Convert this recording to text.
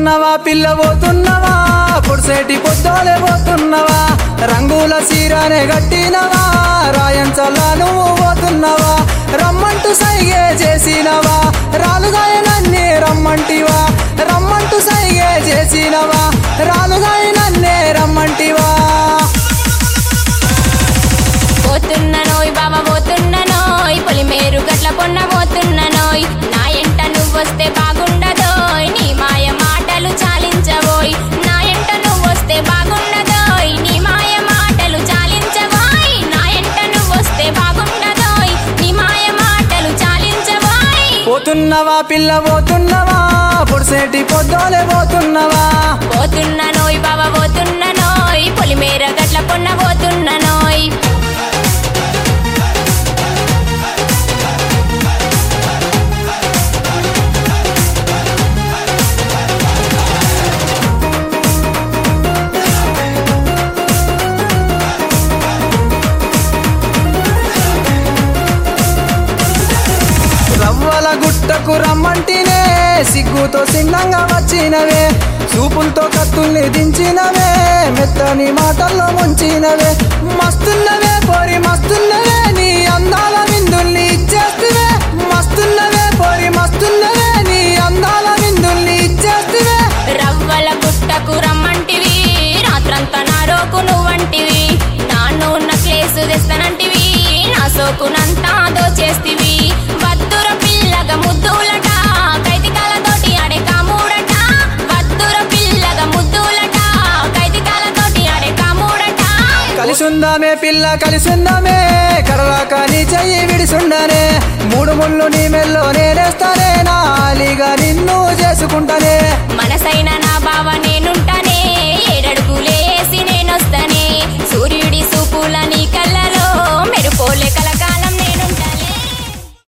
పోతున్నవా పిల్ల పోతున్నవా పొడిసేటి పొద్దోలే పోతున్నవా రంగుల సీరానే గట్టినవా రాయంచల్లా నువ్వు పోతున్నవా రమ్మంటూ సైగే చేసినవా రాలుగాయనన్నే రమ్మంటివా రమ్మంటూ సైగే చేసినవా రాలుగాయనన్నే రమ్మంటివా పోతున్ననోయ్ బావ పోతున్ననోయ్ పొలిమేరు గట్ల పొన్న పోతున్ననోయ్ నా ఎంట నువ్వొస్తే బాగుండదోయ్ నీ మాయ మాటలు చాలించబోయ్ నా ఎంట నువ్వొస్తే బాగుండదోయ్ నీ మాయ మాటలు చాలించబోయ్ నా ఎంట నువ్వొస్తే బాగుండదోయ్ నీ మాయ మాటలు చాలించబోయ్ పోతున్నవా పిల్ల పోతున్నవా పొడిసేటి పొద్దోలే పోతున్నవా పోతున్ననోయ్ బావ పోతున్ననోయ్ పొలిమేర గట్ల పొన్న పోతున్ననోయ్ రవ్వల గుట్టకు రమ్మంటినే సిగ్గుతో సిన్నంగా వచ్చినవే చూపులతో కత్తుల్ని దించినవే మెత్తని మాటల్లో ముంచినవే మస్తున్నవే పోరి మస్తున్నవే నీ అందాల విందుల్ని ఇచ్చేస్తువే మస్తున్నవే పోరి మస్తున్నవే నీ అందాల విందుల్ని ఇచ్చేస్తువే రవ్వల గుట్టకు రమ్మంటివి రాత్రంతా నా రోకు నువ్వంటివి నాన్ను నక్లేసు తెస్తానంటివి నా సోకునంతా దోచేస్తివి వద్దుర పిల్లగ ముద్దులట కైతికాలతోటి ఆడే కామూడట వద్దుర పిల్లగ ముద్దులట కైతికాలతోటి ఆడే కామూడట కలిసుందామే పిల్ల కలిసుందామే కడవాక నీ చెయ్యి విడిసుండనే మూడు ముళ్ళు నీ మెల్లో నేనేస్తానే నాలిగా నిన్ను చేసుకుంటానే మనసైన నా